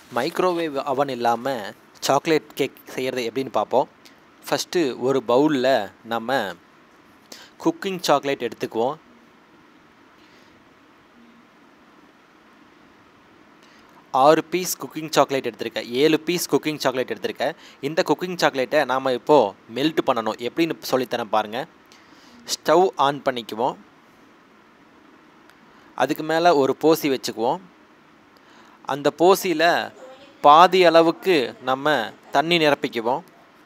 microwave அவன் இல்லாமல் chocolate cake செய்கிறது எப்படின்னு பார்ப்போம் ஃபஸ்ட்டு ஒரு பவுலில் நம்ம குக்கிங் சாக்லேட் எடுத்துக்குவோம் ஆறு பீஸ் குக்கிங் சாக்லேட் எடுத்திருக்கேன் ஏழு பீஸ் குக்கிங் சாக்லேட் எடுத்திருக்கேன் இந்த குக்கிங் சாக்லேட்டை நாம் இப்போது மெல்ட் பண்ணணும் எப்படின்னு சொல்லித்தரேன் பாருங்கள் ஸ்டவ் ஆன் பண்ணிக்குவோம் அதுக்கு மேலே ஒரு போசி வச்சுக்குவோம் அந்த போசியில் பாதி அளவுக்கு நம்ம தண்ணி நிரப்பிக்குவோம்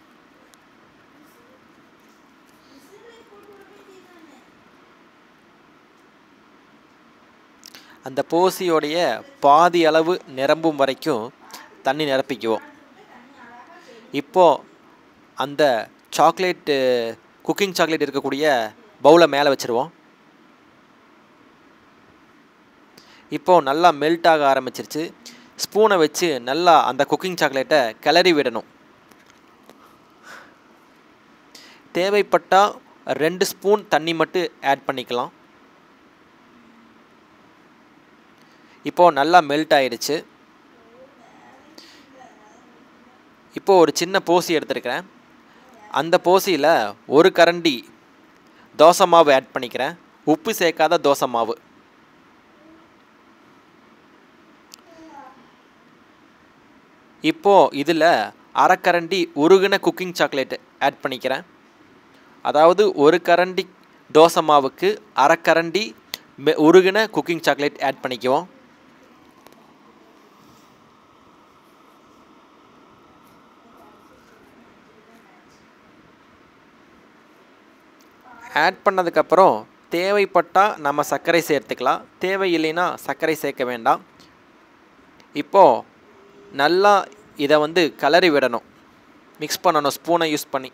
அந்த போசியோடைய பாதி அளவு நிரம்பும் வரைக்கும் தண்ணி நிரப்பிக்குவோம் இப்போது அந்த சாக்லேட்டு குக்கிங் சாக்லேட் இருக்கக்கூடிய பவுலை மேலே வச்சுருவோம் இப்போது நல்லா மெல்ட் ஆக ஆரம்பிச்சிருச்சு ஸ்பூனை வச்சு நல்லா அந்த குக்கிங் சாக்லேட்டை கிளறி விடணும் தேவைப்பட்டால் ரெண்டு ஸ்பூன் தண்ணி மட்டும் ஆட் பண்ணிக்கலாம் இப்போது நல்லா மெல்ட் ஆயிடுச்சு இப்போது ஒரு சின்ன போசி எடுத்துருக்கிறேன் அந்த போசியில் ஒரு கரண்டி தோசை மாவு ஆட் பண்ணிக்கிறேன் உப்பு சேர்க்காத தோசை மாவு இப்போது இதில் அரைக்கரண்டி உருகின குக்கிங் சாக்லேட் ஆட் பண்ணிக்கிறேன் அதாவது ஒரு கரண்டி தோசை மாவுக்கு அரைக்கரண்டி உருகின குக்கிங் சாக்லேட் ஆட் பண்ணிக்குவோம் ஆட் பண்ணதுக்கப்புறம் தேவைப்பட்டால் நம்ம சர்க்கரை சேர்த்துக்கலாம் தேவையில்லைன்னா சர்க்கரை சேர்க்க வேண்டாம் இப்போது நல்லா இதை வந்து கலரி விடணும் மிக்ஸ் பண்ணணும் ஸ்பூனை யூஸ் பண்ணி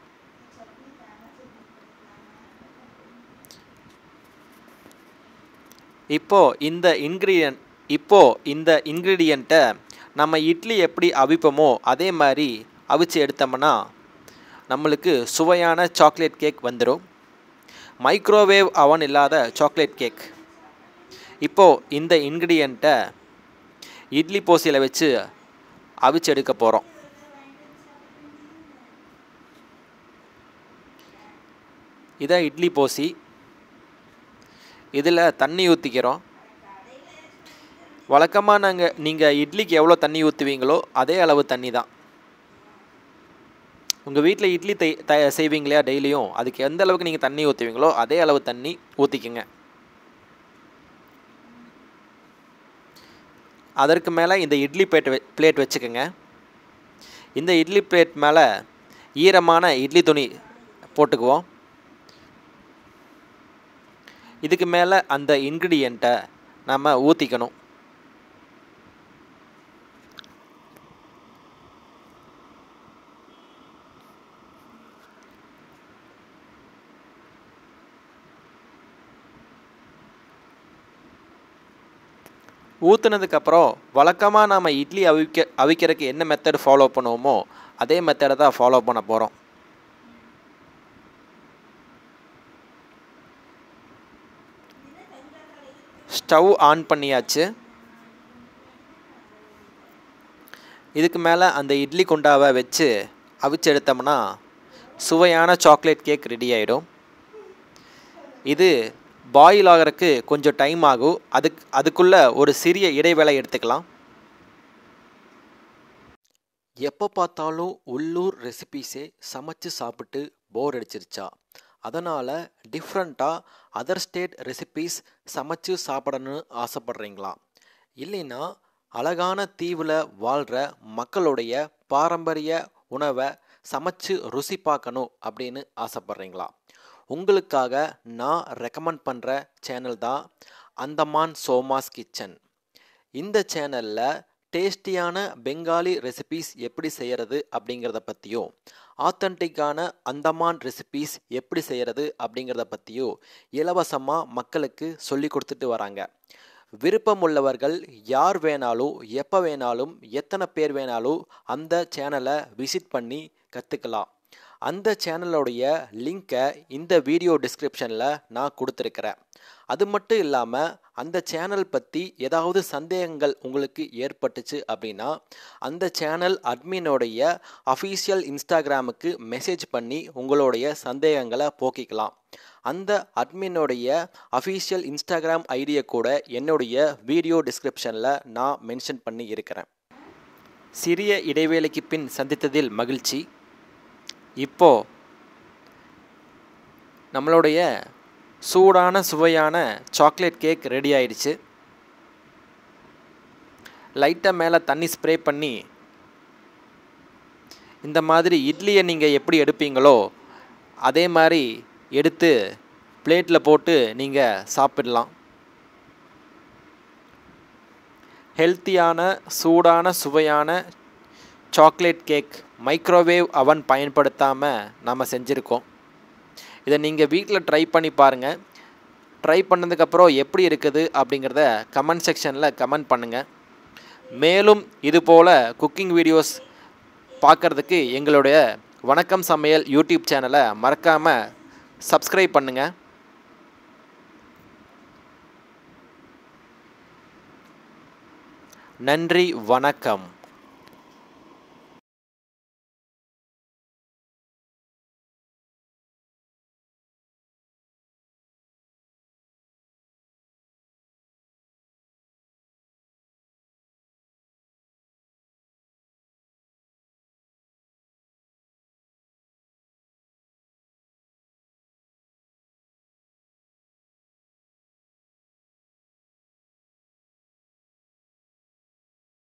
இப்போது இந்த இன்க்ரீடியன்ட் இப்போது இந்த இன்க்ரீடியண்ட்டை நம்ம இட்லி எப்படி அவிப்போமோ அதே மாதிரி அவிச்சு எடுத்தோம்னா நம்மளுக்கு சுவையான சாக்லேட் கேக் வந்துடும் மைக்ரோவேவ் அவன் இல்லாத சாக்லேட் கேக் இப்போது இந்த இன்க்ரீடியண்ட்டை இட்லி போசியில் வச்சு அவிச்சு எடுக்க போகிறோம் இதை இட்லி போசி இதில் தண்ணி ஊற்றிக்கிறோம் வழக்கமாக நாங்கள் நீங்கள் இட்லிக்கு எவ்வளோ தண்ணி ஊற்றுவீங்களோ அதே அளவு தண்ணி தான் உங்கள் வீட்டில் இட்லி தை த செய்வீங்களா டெய்லியும் அதுக்கு எந்த அளவுக்கு நீங்கள் தண்ணி ஊற்றுவீங்களோ அதே அளவு தண்ணி ஊற்றிக்குங்க அதற்கு மேலே இந்த இட்லி பிளேட் பிளேட் வச்சுக்கோங்க இந்த இட்லி பிளேட் மேலே ஈரமான இட்லி துணி போட்டுக்குவோம் இதுக்கு மேலே அந்த இன்க்ரீடியண்ட்டை நம்ம ஊற்றிக்கணும் ஊற்றுனதுக்கப்புறம் வழக்கமாக நாம் இட்லி அவிக்க அவிக்கிறதுக்கு என்ன மெத்தட் ஃபாலோ பண்ணுவோமோ அதே மெத்தடை தான் ஃபாலோ பண்ண போகிறோம் ஸ்டவ் ஆன் பண்ணியாச்சு இதுக்கு மேலே அந்த இட்லி குண்டாவை வச்சு அவிச்சு எடுத்தோம்னா சுவையான சாக்லேட் கேக் ரெடி ஆகிடும் இது பாயில் ஆகிறதுக்கு கொஞ்சம் டைம் ஆகும் அதுக்கு அதுக்குள்ளே ஒரு சிறிய இடைவேளை எடுத்துக்கலாம் எப்போ பார்த்தாலும் உள்ளூர் ரெசிபீஸே சமைச்சு சாப்பிட்டு போர் அடிச்சிருச்சா அதனால் டிஃப்ரெண்ட்டாக அதர் ஸ்டேட் ரெசிபீஸ் சமைச்சு சாப்பிடணும்னு ஆசைப்பட்றீங்களா இல்லைன்னா அழகான தீவில் வாழ்கிற மக்களுடைய பாரம்பரிய உணவை சமைச்சு ருசி பார்க்கணும் அப்படின்னு ஆசைப்பட்றீங்களா உங்களுக்காக நான் ரெக்கமெண்ட் பண்ணுற சேனல் தான் அந்தமான் சோமாஸ் கிச்சன் இந்த சேனலில் டேஸ்டியான பெங்காலி ரெசிபீஸ் எப்படி செய்கிறது அப்படிங்கிறத பற்றியும் ஆத்தன்டிக்கான அந்தமான் ரெசிபீஸ் எப்படி செய்கிறது அப்படிங்கிறத பற்றியும் இலவசமாக மக்களுக்கு சொல்லி கொடுத்துட்டு வராங்க விருப்பம் உள்ளவர்கள் யார் வேணாலும் எப்போ வேணாலும் எத்தனை பேர் வேணாலும் அந்த சேனலை விசிட் பண்ணி கற்றுக்கலாம் அந்த சேனலோடைய லிங்க்கை இந்த வீடியோ டிஸ்கிரிப்ஷனில் நான் கொடுத்துருக்கிறேன் அது மட்டும் இல்லாமல் அந்த சேனல் பற்றி ஏதாவது சந்தேகங்கள் உங்களுக்கு ஏற்பட்டுச்சு அப்படின்னா அந்த சேனல் அட்மினோடைய அஃபீஷியல் இன்ஸ்டாகிராமுக்கு மெசேஜ் பண்ணி உங்களுடைய சந்தேகங்களை போக்கிக்கலாம் அந்த அட்மினுடைய அஃபீஷியல் இன்ஸ்டாகிராம் ஐடியை கூட என்னுடைய வீடியோ டிஸ்கிரிப்ஷனில் நான் மென்ஷன் பண்ணி இருக்கிறேன் சிறிய இடைவேளைக்கு பின் சந்தித்ததில் மகிழ்ச்சி இப்போ நம்மளுடைய சூடான சுவையான சாக்லேட் கேக் ரெடி ஆயிடுச்சு லைட்டாக மேலே தண்ணி ஸ்ப்ரே பண்ணி இந்த மாதிரி இட்லியை நீங்கள் எப்படி எடுப்பீங்களோ அதே மாதிரி எடுத்து பிளேட்டில் போட்டு நீங்கள் சாப்பிடலாம் ஹெல்த்தியான சூடான சுவையான சாக்லேட் கேக் மைக்ரோவேவ் அவன் பயன்படுத்தாமல் நாம் செஞ்சுருக்கோம் இதை நீங்கள் வீட்டில் ட்ரை பண்ணி பாருங்கள் ட்ரை பண்ணதுக்கப்புறம் எப்படி இருக்குது அப்படிங்கிறத கமெண்ட் செக்ஷனில் கமெண்ட் பண்ணுங்கள் மேலும் இதுபோல் குக்கிங் வீடியோஸ் பார்க்குறதுக்கு எங்களுடைய வணக்கம் சமையல் யூடியூப் சேனலை மறக்காமல் சப்ஸ்கிரைப் பண்ணுங்கள் நன்றி வணக்கம்